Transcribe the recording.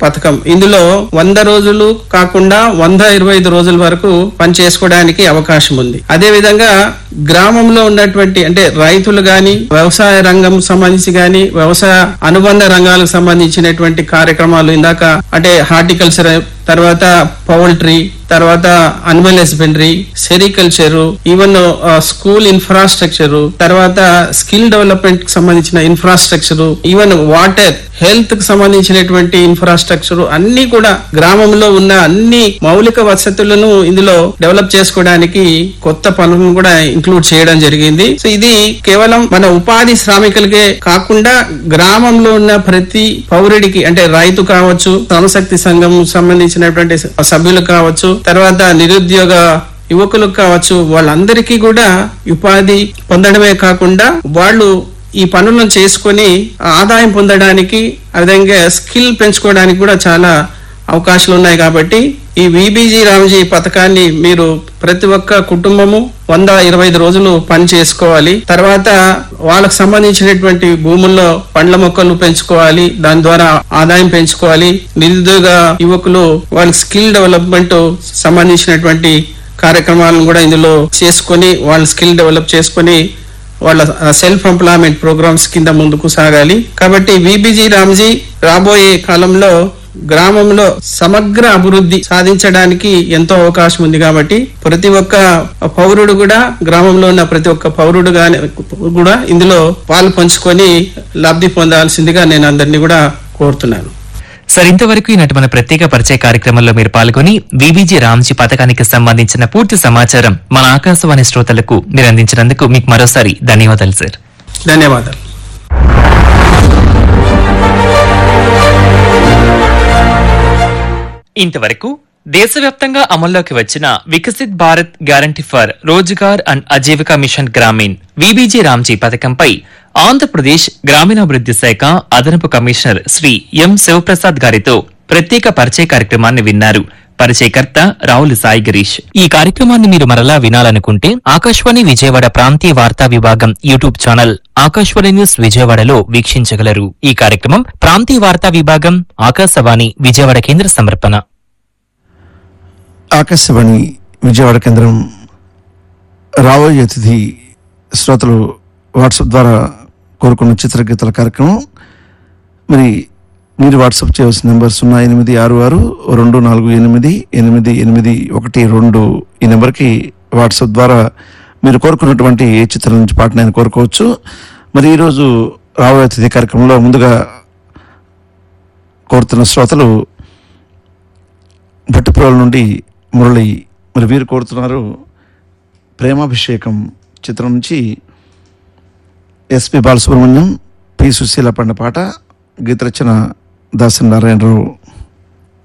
పథకం ఇందులో వంద రోజులు కాకుండా వంద ఇరవై ఐదు రోజుల వరకు పని చేసుకోవడానికి అవకాశం ఉంది అదే విధంగా గ్రామంలో ఉన్నటువంటి అంటే రైతులు గాని వ్యవసాయ రంగం సంబంధించి గాని వ్యవసాయ అనుబంధ రంగాలకు సంబంధించినటువంటి కార్యక్రమాలు ఇందాక అంటే హార్టికల్చర్ తర్వాత పౌల్ట్రీ తర్వాత animal husbandry sericulture even school infrastructure తర్వాత స్కిల్ డెవలప్మెంట్ కి సంబంధించిన ఇన్ఫ్రాస్ట్రక్చర్ ఈవెన్ వాటర్ హెల్త్ కి సంబంధించినటువంటి ఇన్ఫ్రాస్ట్రక్చర్ అన్ని కూడా గ్రామంలో ఉన్న అన్ని మౌలిక వసతులను ఇందులో డెవలప్ చేసుకోవడానికి కొత్త పనులను కూడా ఇంక్లూడ్ చేయడం జరిగింది సో ఇది కేవలం మన ఉపాధి శ్రామికులకే కాకుండా గ్రామంలో ఉన్న ప్రతి పౌరుడికి అంటే రైతు కావచ్చు శ్రమశక్తి సంఘం సంబంధించినటువంటి సభ్యులు కావచ్చు తర్వాత నిరుద్యోగ యువకులకు కావచ్చు వాళ్ళందరికీ కూడా ఉపాధి పొందడమే కాకుండా వాళ్ళు ఈ పనులను చేసుకొని ఆదాయం పొందడానికి అదేవిధంగా స్కిల్ పెంచుకోవడానికి కూడా చాలా అవకాశాలు ఉన్నాయి కాబట్టి ఈ విబీజీ రామ్జీ పథకాన్ని మీరు ప్రతి ఒక్క కుటుంబము వంద ఇరవై ఐదు రోజులు పని చేసుకోవాలి తర్వాత వాళ్ళకు సంబంధించినటువంటి భూముల్లో పండ్ల మొక్కలు పెంచుకోవాలి దాని ద్వారా ఆదాయం పెంచుకోవాలి నిరుద్యోగ యువకులు వాళ్ళకి స్కిల్ డెవలప్మెంట్ సంబంధించినటువంటి కార్యక్రమాలను కూడా ఇందులో చేసుకొని వాళ్ళ స్కిల్ డెవలప్ చేసుకొని వాళ్ళ సెల్ఫ్ ఎంప్లాయ్మెంట్ ప్రోగ్రామ్స్ కింద ముందుకు సాగాలి కాబట్టి విబిజీ రామ్జీ రాబోయే కాలంలో గ్రామంలో సమగ్ర అభివృద్ధి సాధించడానికి ఎంతో అవకాశం ఉంది కాబట్టి ప్రతి ఒక్క పౌరుడు కూడా గ్రామంలో ఉన్న ప్రతి ఒక్క పౌరుడు గాని కూడా ఇందులో పాలు పంచుకొని లబ్ధి పొందాల్సిందిగా నేను అందరినీ కూడా కోరుతున్నాను సార్ ఇంతవరకు ఈనాటి మన ప్రత్యేక పరిచయ కార్యక్రమంలో మీరు పాల్గొని బీబీజీ రామ్జీ పథకానికి సంబంధించిన పూర్తి సమాచారం మన ఆకాశవాణి శ్రోతలకు మీరు అందించినందుకు మీకు మరోసారి ధన్యవాదాలు సార్ ధన్యవాదాలు ఇంతవరకు దేశవ్యాప్తంగా అమల్లోకి వచ్చిన Viksit Bharat guarantee for Rozgar and Ajeevika mission Grameen VBG RAM G పథకంపై ఆంధ్రప్రదేశ్ గ్రామీణాభివృద్ధి శాఖ అదనపు కమిషనర్ శ్రీ ఎం శివప్రసాద్ గారితో ప్రత్యేక పరిచయ కార్యక్రమాన్ని విన్నారు పరిచయకర్త రావుల సాయి గిరీష్ ఈ కార్యక్రమాన్ని మీరు మరలా వినాలనుకుంటే ఆకాశవాణి విజయవాడ ప్రాంతీయ వార్తా విభాగం యూట్యూబ్ ఛానల్ ఆకాశవాణి న్యూస్ విజయవాడలో వీక్షించగలరు ఈ కార్యక్రమం ప్రాంతీయ వార్తా విభాగం ఆకాశవాణి విజయవాడ కేంద్ర సమర్పణ ఆకాశవాణి విజయవాడ కేంద్రం రాబోయే అతిథి శ్రోతలు వాట్సాప్ ద్వారా కోరుకున్న చిత్రగీతల కార్యక్రమం మరి మీరు వాట్సాప్ చేయవలసిన నెంబర్ సున్నా ఎనిమిది ఆరు ఆరు రెండు నాలుగు ఎనిమిది ఎనిమిది ఎనిమిది ఒకటి రెండు ఈ నెంబర్కి వాట్సాప్ ద్వారా మీరు కోరుకున్నటువంటి ఏ చిత్రం నుంచి పాటను ఆయన కోరుకోవచ్చు మరి ఈరోజు రాబోయే అతిథి కార్యక్రమంలో ముందుగా కోరుతున్న శ్రోతలు భట్టిపురాల నుండి మురళి మరి వీరు కోరుతున్నారు ప్రేమాభిషేకం చిత్రం నుంచి ఎస్పి బాలసుబ్రహ్మణ్యం పి సుశీల పండ పాట గీత రచన దాసరి నారాయణరావు